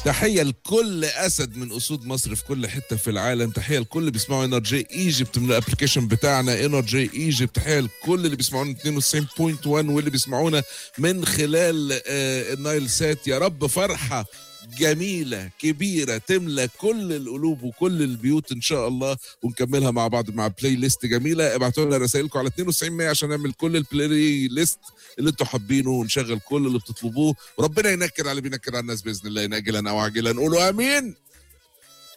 تحيه لكل اسد من اسود مصر في كل حته في العالم تحيه لكل اللي بيسمعوا انرجي ايجيبت من الابلكيشن بتاعنا انرجي ايجيبت تحيه لكل اللي بيسمعونا 92.1 واللي بيسمعونا من خلال آه النايل سات يا رب فرحه جميلة كبيرة تملى كل القلوب وكل البيوت إن شاء الله ونكملها مع بعض مع بلاي ليست جميلة ابعتوا لنا رسائلكم على 92 100 عشان نعمل كل البلاي ليست اللي انتوا حابينه ونشغل كل اللي بتطلبوه وربنا ينكد على اللي بينكد على الناس بإذن الله ناجلا أو عاجلا نقولوا آمين